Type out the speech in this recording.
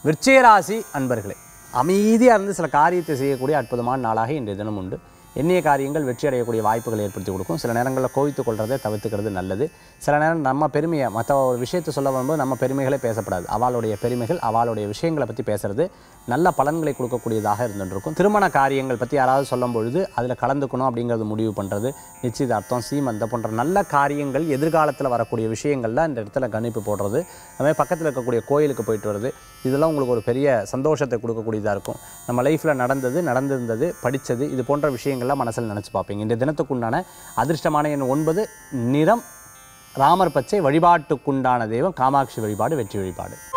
விருச்சிகராசி அன்பர்களே அமைதியாக இருந்து சில காரியத்தை செய்யக்கூடிய அற்புதமான நாளாக இன்றைய தினம் உண்டு எண்ணிய காரியங்கள் வெற்றி அடையக்கூடிய வாய்ப்புகளை ஏற்படுத்தி கொடுக்கும் சில நேரங்களில் கோவித்து கொள்றதை தவிர்த்துக்கிறது நல்லது சில நேரம் நம்ம பெருமையை மற்ற ஒரு விஷயத்தை சொல்ல வரும்போது நம்ம பெருமைகளே பேசப்படாது அவளுடைய பெருமைகள் அவளுடைய விஷயங்களை பற்றி பேசுறது நல்ல பலன்களை கொடுக்கக்கூடியதாக இருந்துருக்கும் திருமண காரியங்கள் பற்றி யாராவது சொல்லும் பொழுது அதில் கலந்துக்கணும் அப்படிங்கிறது முடிவு பண்ணுறது நிச்சயதார்த்தம் சீமந்தம் போன்ற நல்ல காரியங்கள் எதிர்காலத்தில் வரக்கூடிய விஷயங்கள்ல இந்த இடத்துல கணிப்பு போடுறது அதுமாதிரி பக்கத்தில் இருக்கக்கூடிய கோயிலுக்கு போயிட்டு வருது இதெல்லாம் உங்களுக்கு ஒரு பெரிய சந்தோஷத்தை கொடுக்கக்கூடியதாக இருக்கும் நம்ம லைஃப்பில் நடந்தது நடந்திருந்தது படித்தது இது போன்ற விஷயங்கள்லாம் மனசில் நினச்சி பார்ப்பீங்க இந்த தினத்துக்குண்டான அதிர்ஷ்டமான எண் ஒன்பது நிறம் ராமர் பச்சை வழிபாட்டுக்குண்டான தெய்வம் காமாட்சி வழிபாடு வெற்றி வழிபாடு